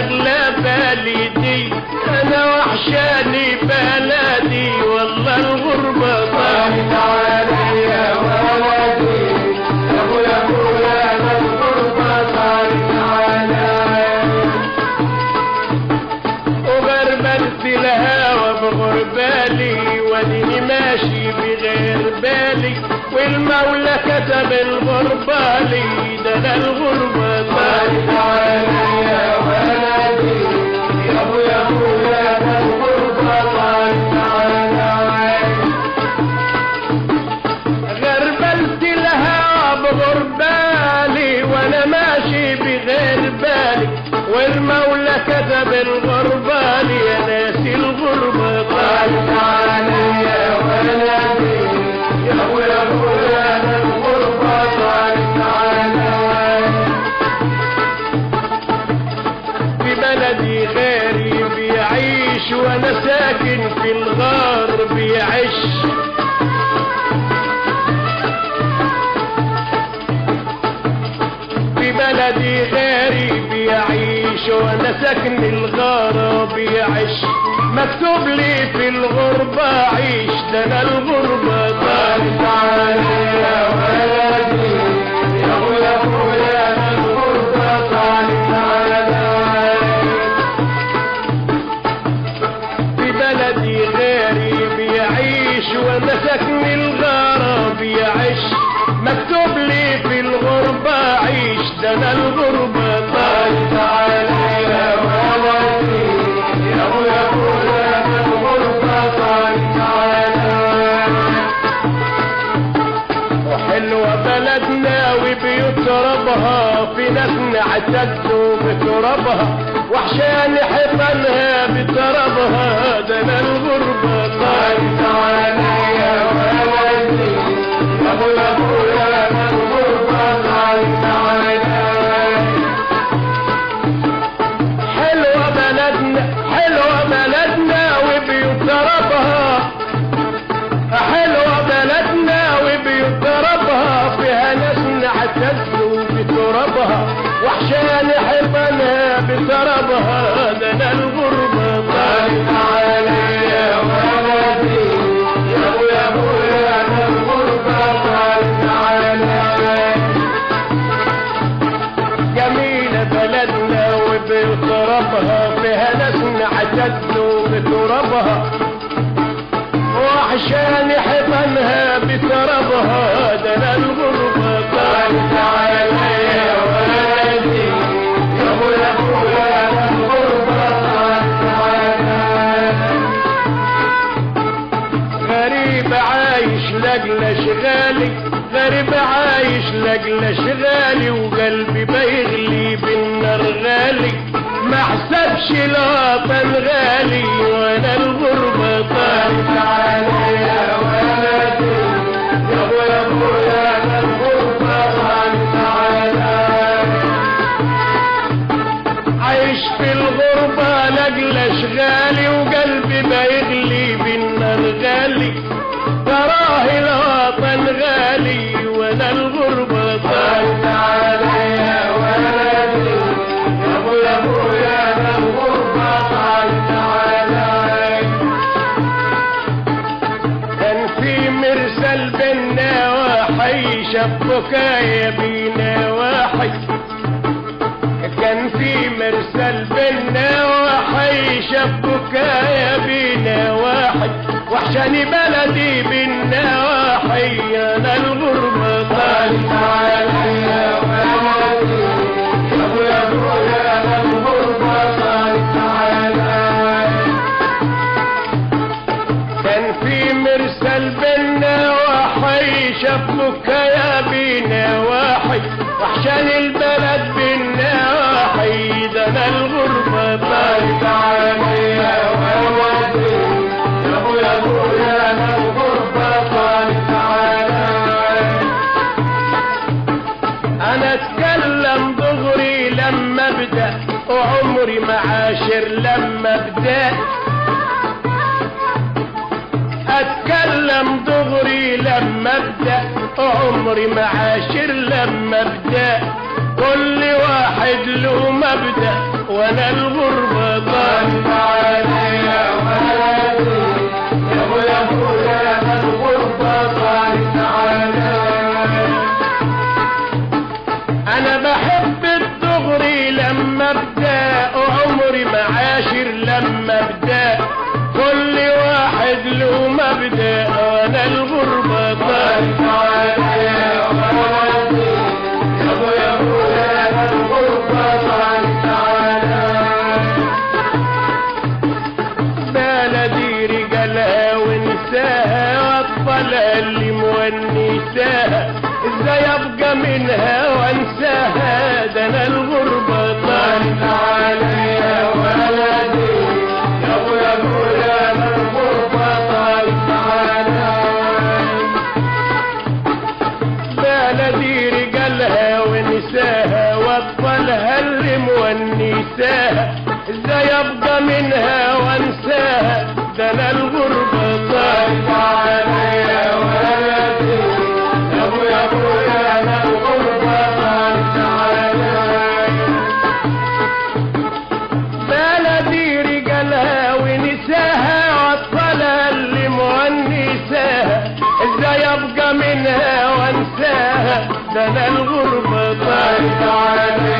شغلة بالي انا وحشاني بلدي والله الغربة طالت عليا ولدي يا ابو يا ابو يا الغربة طالت عليا وغربلت الهوى بغربالي وديني ماشي بغير بالي والمولى كتب الغربة لي ده انا الغربة طالت عليا ولدي يا ابو يا ابو يا ده الغربة طالت عليا غربلت الهوى بغربالي وانا ماشي بغير بالي والمولى كتب الغربة لي يا ناسي الغربة طالت عليا ولدي يا ابو يا ابو يا أنا الغربة طالت عليا في بلدي غيري بيعيش وانا ساكن في الغار بيعيش في بلدي غيري بيعيش وانا ساكن الغارة بيعيش مكتوب لي في الغربة عيش ده انا الغربة طالت عليا ولدي يا ابو يا ابو يا أنا الغربة طالت عليا في بلدي غيري بيعيش وانا ساكن الغارة بيعيش مكتوب لي في الغربة عيش ده انا الغربة طالت عليا ولدي يا ابو يا ابو يا أنا الغربة طالت عليا وحلوة بلدنا وبيوت ربها في ناس نعتزوا بترابها وحشان حفنها بترابها ده انا الغربة طالت عليا ولدي يا ابو يا ابو يا أنا الغربة طالت عليا حلوة بلدنا حلوة بلدنا وبيوت ربها حلوة بلدنا وبيوت ربها فيها ناس نعتزوا بترابها وحشان حبنا بترابها ده انا الغربة طالت عليا ولدي يا ابو يا ابو يا أنا الغربة طالت عليا جميلة بلدنا وبترابها فيها ناس نعتزوا بترابها وعشان حضنها بترابها ده انا الغربة طالت عليا ولدي يا ابو يا ابو يا أنا الغربة طالت عليا غريب عايش لاجل اشغالي غريب عايش لاجل اشغالي وقلبي بيغلي بالنار غالي ما حسبش الوطن غالي وانا الغربة طالت عليا ولدي يا ابو يا ابو يا أنا الغربة طالت عليا عايش في الغربة لاجل اشغالي وقلبي بيغلي بالنار غالي تراه الوطن غالي وانا الغربة طالت عليا ولدي يا ابو يا ابو يا أنا الغربة طالت عليا كان في مرسل بينا وحي شبك يا بينا وحي كان في مرسل بينا وحي شبك يا بينا واحد وحشاني بلدي بينا وحي انا الغربة طالت عليا ولدي يا ابو يا ابو يا أنا الغربة طالت عليا كان في مرسل بينا وحي شبك يا بينا واحد وحشان البلد بينا وحي ده انا الغربة طالت عليا ولدي يا ابو يا ابو يا أنا الغربة طالت عليا انا اتكلم دغري لما ابدا وعمري معاشر لما ابدا اتكلم دغري لما ابدا عمري معاشر لما ابدا كل واحد له مبدا وانا الغربة طالت عليا ولدي يا ابو يا ابو يا أنا الغربة طالت عليا انا بحب الدغري لما ابدا وعمري معاشر لما ابدا كل واحد له مبدا وانا الغربة طالت عليا ولدي يا ابو يا ابو يا أنا الغربة طالت عليا بلدي رجالها ونساها واطفالها اللي مونساها ازاي ابقى منها وانساها ده انا الغربة طالت عليا ولدي يا ابو يا ابو يا أنا الغربة طالت عليا بلدي رجالها ونساها واطفالها اللي مونساها ازاي ابقى منها وانساها ده انا الغربة طالت عليا ولدي يا ابو يا ابو يا انا الغربة طالت عليا بلدي رجالها ونساها واطفالها اللي مونساها ازاي ابقى منها وانساها ده انا الغربة طالت عليا